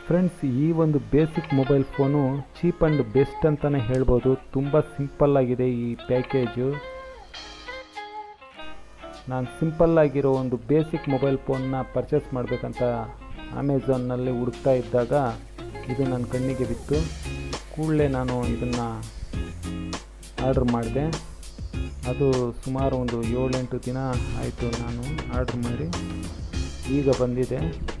friends ಈ ಒಂದು basic mobile phone cheap and best ಅಂತಲೇ ಹೇಳ್ಬೋದು ತುಂಬ ಸಿಂಪಲ್ ಆಗಿದೆ ಈ ಪ್ಯಾಕೇಜು ನಾನು ಸಿಂಪಲ್ ಆಗಿರೋ ಒಂದು ಬೇಸಿಕ್ ಮೊಬೈಲ್ ಫೋನ್ನ ಪರ್ಚೇಸ್ ಮಾಡಬೇಕಂತ ಅಮೆಝಾನ್ನಲ್ಲಿ ಹುಡುಕ್ತಾ ಇದ್ದಾಗ ಇದು ನನ್ನ ಕಣ್ಣಿಗೆ ಬಿತ್ತು ಕೂಡಲೇ ನಾನು ಇದನ್ನು ಆರ್ಡ್ರ್ ಮಾಡಿದೆ ಅದು ಸುಮಾರು ಒಂದು ಏಳೆಂಟು ದಿನ ಆಯಿತು ನಾನು ಆರ್ಡ್ರ್ ಮಾಡಿ ಈಗ ಬಂದಿದೆ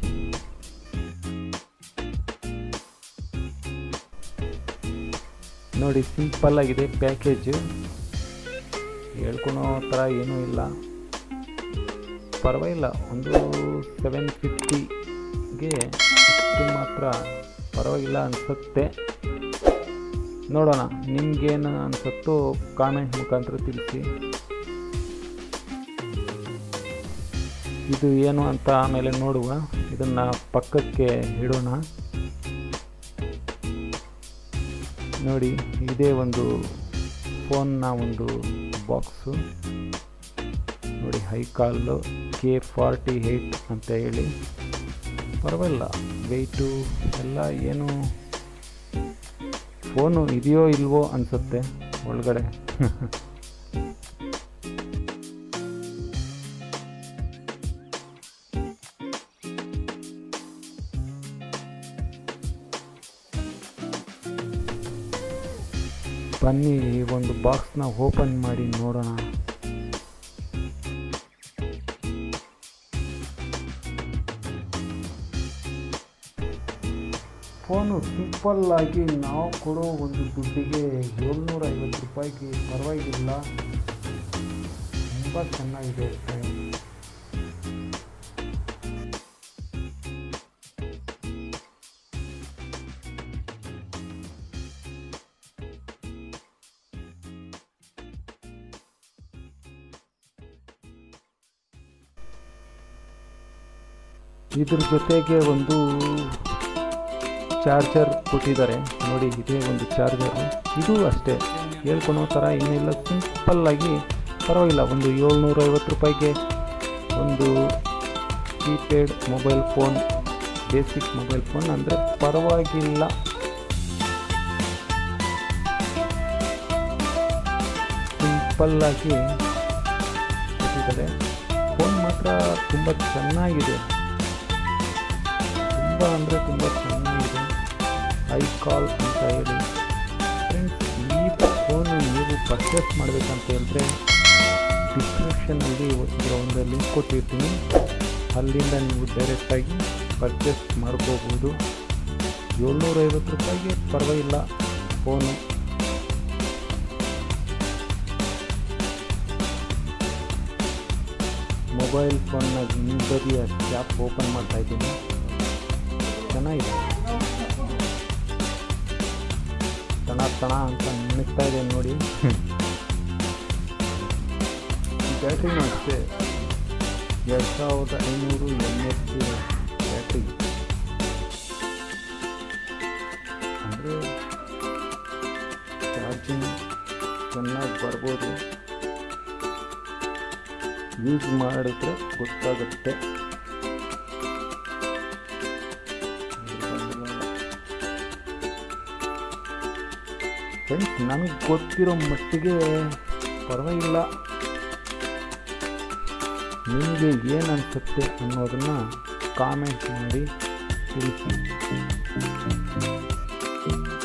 ನೋಡಿ ಸಿಂಪಲ್ ಆಗಿದೆ ಪ್ಯಾಕೇಜು ಹೇಳ್ಕೊಳೋ ಥರ ಏನೂ ಇಲ್ಲ ಪರವಾಗಿಲ್ಲ ಒಂದು ಸೆವೆನ್ ಫಿಫ್ಟಿಗೆ ಇಷ್ಟು ಮಾತ್ರ ಪರವಾಗಿಲ್ಲ ಅನಿಸುತ್ತೆ ನೋಡೋಣ ನಿಮ್ಗೇನು ಅನಿಸುತ್ತೋ ಕಾಮೆಂಟ್ ಮುಖಾಂತರ ತಿಳಿಸಿ ಇದು ಏನು ಅಂತ ಆಮೇಲೆ ನೋಡುವ ಇದನ್ನು ಪಕ್ಕಕ್ಕೆ ಇಡೋಣ ನೋಡಿ ಇದೇ ಒಂದು ಫೋನ್ನ ಒಂದು ಬಾಕ್ಸು ನೋಡಿ ಹೈಕಾಲು ಕೆ ಫಾರ್ಟಿ ಏಯ್ಟ್ ಅಂತ ಹೇಳಿ ಪರವಾಗಿಲ್ಲ ವೆಯ್ಟು ಎಲ್ಲ ಏನು ಫೋನು ಇದೆಯೋ ಇಲ್ವೋ ಅನಿಸುತ್ತೆ ಒಳಗಡೆ ಬನ್ನಿ ಈ ಒಂದು ಬಾಕ್ಸ್ನ ಓಪನ್ ಮಾಡಿ ನೋಡೋಣ ಫೋನು ಸಿಂಪಲ್ ಆಗಿ ನಾವು ಕೊಡೋ ಒಂದು ದುಡ್ಡಿಗೆ ಏಳ್ನೂರ ಐವತ್ತು ರೂಪಾಯಿಗೆ ಪರವಾಗಿಲ್ಲ ತುಂಬ ಚೆನ್ನಾಗಿದೆ ಫ್ರೆಂಡ್ಸ್ ಇದ್ರ ಜೊತೆಗೆ ಒಂದು ಚಾರ್ಜರ್ ಕೊಟ್ಟಿದ್ದಾರೆ ನೋಡಿ ಇದೇ ಒಂದು ಚಾರ್ಜರು ಇದು ಅಷ್ಟೇ ಹೇಳ್ಕೊಳೋ ಥರ ಏನಿಲ್ಲ ಸಿಂಪಲ್ಲಾಗಿ ಪರವಾಗಿಲ್ಲ ಒಂದು ಏಳ್ನೂರೈವತ್ತು ರೂಪಾಯಿಗೆ ಒಂದು keypad mobile phone basic mobile phone ಅಂದರೆ ಪರವಾಗಿಲ್ಲ ಸಿಂಪಲ್ಲಾಗಿ ಕೊಟ್ಟಿದ್ದಾರೆ ಫೋನ್ ಮಾತ್ರ ತುಂಬ ಚೆನ್ನಾಗಿದೆ ತುಂಬ ಅಂದರೆ ತುಂಬ ಚೆನ್ನಾಗಿದೆ ಐ ಕಾಲ್ ಅಂತ ಹೇಳಿ ಫ್ರೆಂಡ್ಸ್ ಈ ಫೋನು ನೀವು ಪರ್ಚೇಸ್ ಮಾಡಬೇಕಂತ ಹೇಳಿದ್ರೆ ಡಿಸ್ಕ್ರಿಪ್ಷನಲ್ಲಿ ಇದರ ಒಂದು ಲಿಂಕ್ ಕೊಟ್ಟಿರ್ತೀನಿ ಅಲ್ಲಿಂದ ನೀವು ಡೈರೆಕ್ಟಾಗಿ ಪರ್ಚೇಸ್ ಮಾಡ್ಕೋಬೋದು ಏಳ್ನೂರೈವತ್ತು ರೂಪಾಯಿಗೆ ಪರವಾಗಿಲ್ಲ ಫೋನು ಮೊಬೈಲ್ ಫೋನ್ನ ಹಿಂಬದಿಯ ಕ್ಯಾಪ್ ಓಪನ್ ಮಾಡ್ತಾ ಇದ್ದೀನಿ ಚೆನ್ನಾಗಿದೆ ತಣ ತಣ ಅಂತ ನಿಮಿಸ್ತಾ ಇದೆ ನೋಡಿ ಬ್ಯಾಟ್ರಿನೂ ಅಷ್ಟೇ ಎರಡು ಸಾವಿರದ ಐನೂರು ಎಮ್ ಎಚ್ ಬ್ಯಾಟ್ರಿ ಅಂದರೆ ಚಾರ್ಜಿಂಗ್ ಚೆನ್ನಾಗಿ ಬರ್ಬೋದು ಯೂಸ್ ಮಾಡಿದ್ರೆ ಗೊತ್ತಾಗುತ್ತೆ ಫ್ರೆಂಡ್ಸ್ ನನಗೆ ಗೊತ್ತಿರೋ ಮಟ್ಟಿಗೆ ಪರವಾಗಿಲ್ಲ ನಿಮಗೆ ಏನು ಅನಿಸುತ್ತೆ ಅನ್ನೋದನ್ನು ಕಾಮೆಂಟ್ ಮಾಡಿ ತಿಳಿಸಿ